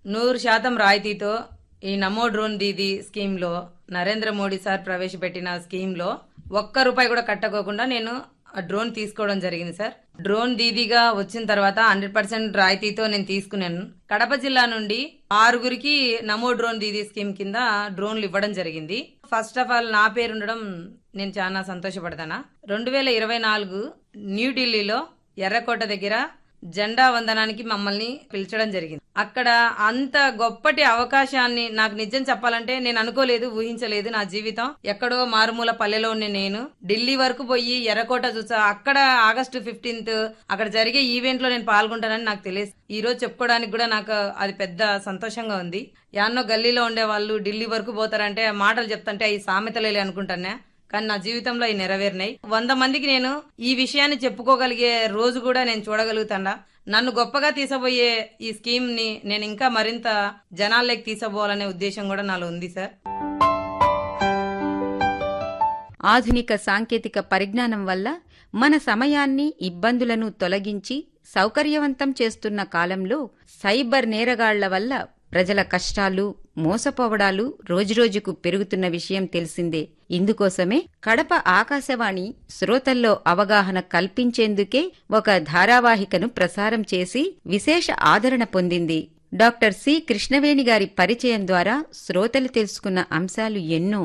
నూరు శాతం రాయితీతో ఈ నమో డ్రోన్ దీదీ స్కీమ్ లో నరేంద్ర మోడీ సార్ ప్రవేశపెట్టిన స్కీమ్ లో ఒక్క రూపాయి కూడా కట్టకోకుండా నేను ఆ డ్రోన్ తీసుకోవడం జరిగింది సార్ డ్రోన్ దీదీగా వచ్చిన తర్వాత హండ్రెడ్ పర్సెంట్ రాయితీతో నేను తీసుకున్నాను కడప జిల్లా నుండి ఆరుగురికి నమో డ్రోన్ దీదీ స్కీమ్ కింద డ్రోన్లు ఇవ్వడం జరిగింది ఫస్ట్ ఆఫ్ ఆల్ నా పేరు ఉండడం నేను చాలా సంతోషపడతానా రెండు వేల ఇరవై నాలుగు న్యూఢిల్లీలో ఎర్రకోట దగ్గర జెండా వందనానికి మమ్మల్ని పిలిచడం జరిగింది అక్కడ అంత గొప్పటి అవకాశాన్ని నాకు నిజం చెప్పాలంటే నేను అనుకోలేదు ఊహించలేదు నా జీవితం ఎక్కడో మారుమూల పల్లెలో ఉన్న నేను ఢిల్లీ వరకు పోయి ఎర్రకోట చూసా అక్కడ ఆగస్టు ఫిఫ్టీన్త్ అక్కడ జరిగే ఈవెంట్ లో నేను పాల్గొంటానని నాకు తెలియదు ఈ రోజు చెప్పుకోవడానికి కూడా నాకు అది పెద్ద సంతోషంగా ఉంది యాన్నో గల్లీలో ఉండే వాళ్ళు ఢిల్లీ వరకు పోతారంటే మాటలు చెప్తుంటే అవి సామెతలేలే అనుకుంటానే కానీ నా జీవితంలో అవి నెరవేరినాయి వంద మందికి నేను ఈ విషయాన్ని చెప్పుకోగలిగే రోజు కూడా నేను చూడగలుగుతాడా నన్ను గొప్పగా తీసబోయే ఈ స్కీమ్ ని నేను ఇంకా మరింత జనాల్లోకి తీసబోవాలనే ఉద్దేశం కూడా నాలో ఉంది సార్ ఆధునిక సాంకేతిక పరిజ్ఞానం వల్ల మన సమయాన్ని ఇబ్బందులను తొలగించి సౌకర్యవంతం చేస్తున్న కాలంలో సైబర్ నేరగాళ్ల వల్ల ప్రజల కష్టాలు మోసపోవడాలు రోజురోజుకు పెరుగుతున్న విషయం తెలిసిందే ఇందుకోసమే కడప ఆకాశవాణి శ్రోతల్లో అవగాహన కల్పించేందుకే ఒక ధారావాహికను ప్రసారం చేసి విశేష ఆదరణ పొందింది డాక్టర్ సి కృష్ణవేణి గారి పరిచయం ద్వారా శ్రోతలు తెలుసుకున్న అంశాలు ఎన్నో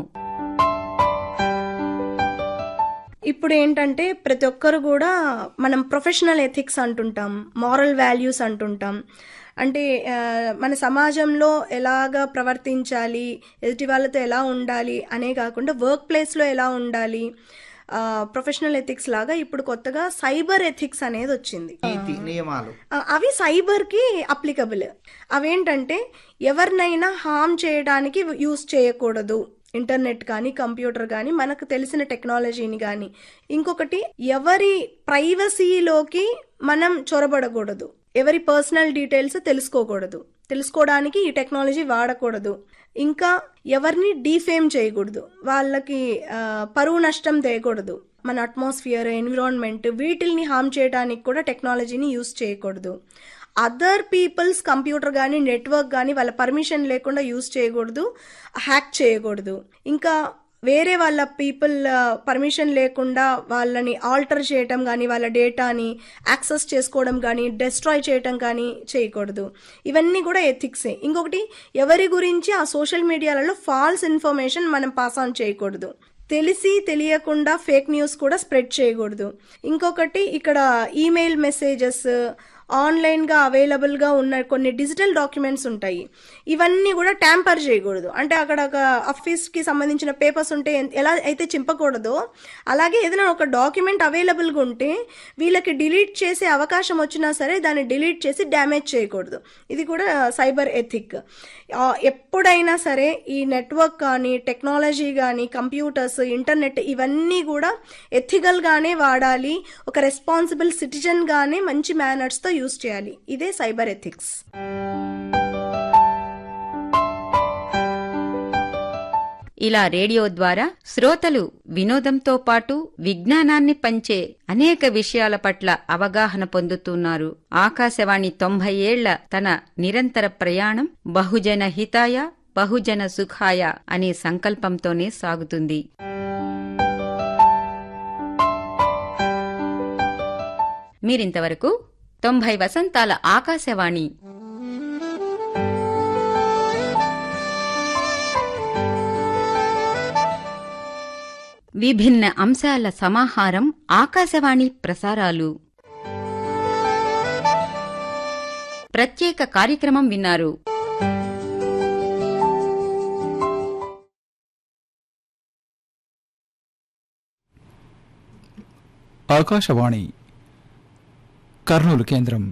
ఇప్పుడు ఏంటంటే ప్రతి ఒక్కరు కూడా మనం ప్రొఫెషనల్ ఎథిక్స్ అంటుంటాం మారల్ వాల్యూస్ అంటుంటాం అంటే ఆ, మన సమాజంలో ఎలాగా ప్రవర్తించాలి ఎదుటి వాళ్ళతో ఎలా ఉండాలి అనే కాకుండా వర్క్ ప్లేస్లో ఎలా ఉండాలి ప్రొఫెషనల్ ఎథిక్స్ లాగా ఇప్పుడు కొత్తగా సైబర్ ఎథిక్స్ అనేది వచ్చింది నీతి నియమాలు ఆ, అవి సైబర్కి అప్లికబుల్ అవేంటంటే ఎవరినైనా హామ్ చేయడానికి యూస్ చేయకూడదు ఇంటర్నెట్ కానీ కంప్యూటర్ కానీ మనకు తెలిసిన టెక్నాలజీని కానీ ఇంకొకటి ఎవరి ప్రైవసీలోకి మనం చొరబడకూడదు ఎవరి పర్సనల్ డీటెయిల్స్ తెలుసుకోకూడదు తెలుసుకోవడానికి ఈ టెక్నాలజీ వాడకూడదు ఇంకా ఎవరిని డీఫేమ్ చేయకూడదు వాళ్ళకి ఆ, పరువు నష్టం తేయకూడదు మన అట్మాస్ఫియర్ ఎన్విరాన్మెంట్ వీటిల్ని హామ్ చేయడానికి కూడా టెక్నాలజీని యూస్ చేయకూడదు అదర్ పీపుల్స్ కంప్యూటర్ కానీ నెట్వర్క్ కానీ వాళ్ళ పర్మిషన్ లేకుండా యూస్ చేయకూడదు హ్యాక్ చేయకూడదు ఇంకా వేరే వాళ్ళ పీపుల్ పర్మిషన్ లేకుండా వాళ్ళని ఆల్టర్ చేయటం కానీ వాళ్ళ డేటాని యాక్సెస్ చేసుకోవడం కానీ డెస్ట్రాయ్ చేయటం కానీ చేయకూడదు ఇవన్నీ కూడా ఎథిక్సే ఇంకొకటి ఎవరి గురించి ఆ సోషల్ మీడియాలలో ఫాల్స్ ఇన్ఫర్మేషన్ మనం పాస్ ఆన్ చేయకూడదు తెలిసి తెలియకుండా ఫేక్ న్యూస్ కూడా స్ప్రెడ్ చేయకూడదు ఇంకొకటి ఇక్కడ ఈమెయిల్ మెసేజెస్ ఆన్లైన్గా అవైలబుల్గా ఉన్న కొన్ని డిజిటల్ డాక్యుమెంట్స్ ఉంటాయి ఇవన్నీ కూడా ట్యాంపర్ చేయకూడదు అంటే అక్కడ ఒక ఆఫీస్కి సంబంధించిన పేపర్స్ ఉంటే ఎన్- ఎలా అయితే చింపకూడదో అలాగే ఏదైనా ఒక డాక్యుమెంట్ అవైలబుల్గా ఉంటే వీళ్ళకి డిలీట్ చేసే అవకాశం వచ్చినా సరే దాన్ని డిలీట్ చేసి డ్యామేజ్ చేయకూడదు ఇది కూడా సైబర్ ఎథిక్ ఆ, ఎప్పుడైనా సరే ఈ నెట్వర్క్ కానీ టెక్నాలజీ కానీ కంప్యూటర్స్ ఇంటర్నెట్ ఇవన్నీ కూడా ఎథికల్గానే వాడాలి ఒక రెస్పాన్సిబుల్ సిటిజన్గానే మంచి మేనర్స్తో యూస్ చేయాలి ఇదే సైబర్ ఎథిక్స్ ఇలా రేడియో ద్వారా శ్రోతలు వినోదంతో పాటు విజ్ఞానాన్ని పంచే అనేక విషయాల పట్ల అవగాహన పొందుతున్నారు ఆకాశవాణి తొంభై ఏళ్ల తన నిరంతర ప్రయాణం బహుజన హితాయ బహుజన సుఖాయ అనే సంకల్పంతోనే సాగుతుంది మీరింతవరకు తొంభై వసంతాల ఆకాశవాణి విభిన్న అంశాల సమాహారం ఆకాశవాణి ప్రసారాలు ప్రత్యేక కార్యక్రమం విన్నారు ఆకాశవాణి కర్నూలు కేంద్రం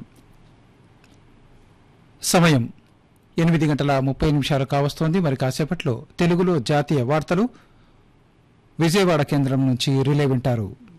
సమయం ఎనిమిది గంటల ముప్పై నిమిషాలు కావస్తోంది మరి కాసేపట్లో తెలుగులో జాతీయ వార్తలు విజయవాడ కేంద్రం నుంచి రిలే వింటారు